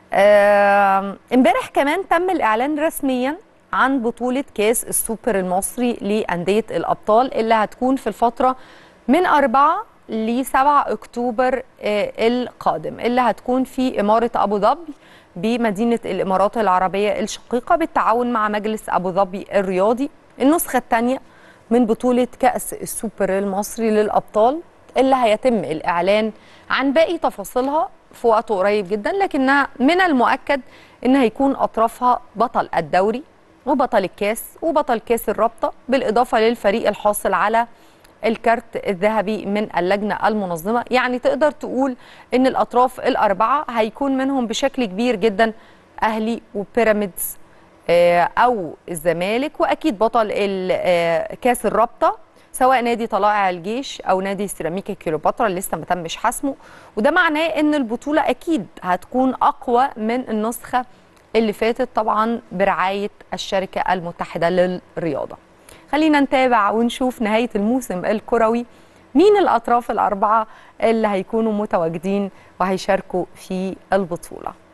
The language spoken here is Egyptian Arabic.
آم، امبارح كمان تم الإعلان رسميا عن بطولة كاس السوبر المصري لأندية الأبطال اللي هتكون في الفترة من 4 ل 7 أكتوبر آه، القادم اللي هتكون في إمارة أبو ظبي بمدينة الإمارات العربية الشقيقة بالتعاون مع مجلس أبو ظبي الرياضي النسخة الثانية من بطولة كأس السوبر المصري للأبطال اللي هيتم الإعلان عن باقي تفاصيلها في وقت قريب جدا لكنها من المؤكد إن هيكون أطرافها بطل الدوري وبطل الكاس وبطل كاس الرابطة بالإضافة للفريق الحاصل على الكارت الذهبي من اللجنة المنظمة يعني تقدر تقول إن الأطراف الأربعة هيكون منهم بشكل كبير جدا أهلي وبيراميدز آه، او الزمالك واكيد بطل ال- آه، كاس الرابطه سواء نادي طلائع الجيش او نادي سيراميكا كيلوباترا اللي لسه ما تمش حسمه وده معناه ان البطوله اكيد هتكون اقوى من النسخه اللي فاتت طبعا برعايه الشركه المتحده للرياضه خلينا نتابع ونشوف نهايه الموسم الكروي مين الاطراف الاربعه اللي هيكونوا متواجدين وهيشاركوا في البطوله